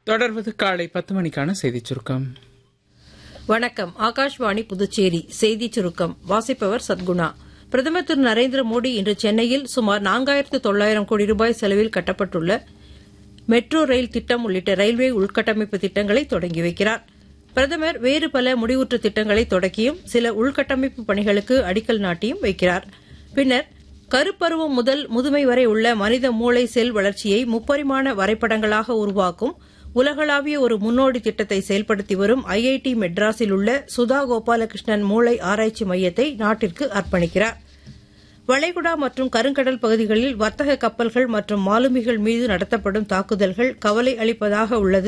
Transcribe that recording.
தொடர்வது காலை பத்து மணிக்கான செய்திச் சுருக்கம் வணக்கம் ஆகாஷ்வாணி புதுச்சேரி செய்திச் சுருக்கம் வாசிப்பவர் சத்குணா பிரதமர் திரு நரேந்திர மோடி இன்று சென்னையில் சுமார் நான்காயிரத்து தொள்ளாயிரம் கோடி ரூபாய் செலவில் கட்டப்பட்டுள்ள மெட்ரோ ரயில் திட்டம் உள்ளிட்ட ரயில்வே உள்கட்டமைப்பு திட்டங்களை தொடங்கி வைக்கிறார் பிரதமர் வேறு பல முடிவுற்ற திட்டங்களை தொடக்கியும் சில உள்கட்டமைப்பு பணிகளுக்கு அடிக்கல் நாட்டியும் வைக்கிறார் பின்னர் கருப்பருவம் முதல் முதுமை வரை உள்ள மனித மூளை செல் வளர்ச்சியை முப்பரிமாண வரைபடங்களாக உருவாக்கும் உலகளாவிய ஒரு முன்னோடி திட்டத்தை செயல்படுத்தி வரும் ஐஐடி மெட்ராஸில் உள்ள சுதா கோபாலகிருஷ்ணன் மூளை ஆராய்ச்சி மையத்தை நாட்டிற்கு அர்ப்பணிக்கிறார் வளைகுடா மற்றும் கருங்கடல் பகுதிகளில் வர்த்தக கப்பல்கள் மற்றும் மாலுமிகள் மீது நடத்தப்படும் தாக்குதல்கள் கவலை அளிப்பதாக உள்ளது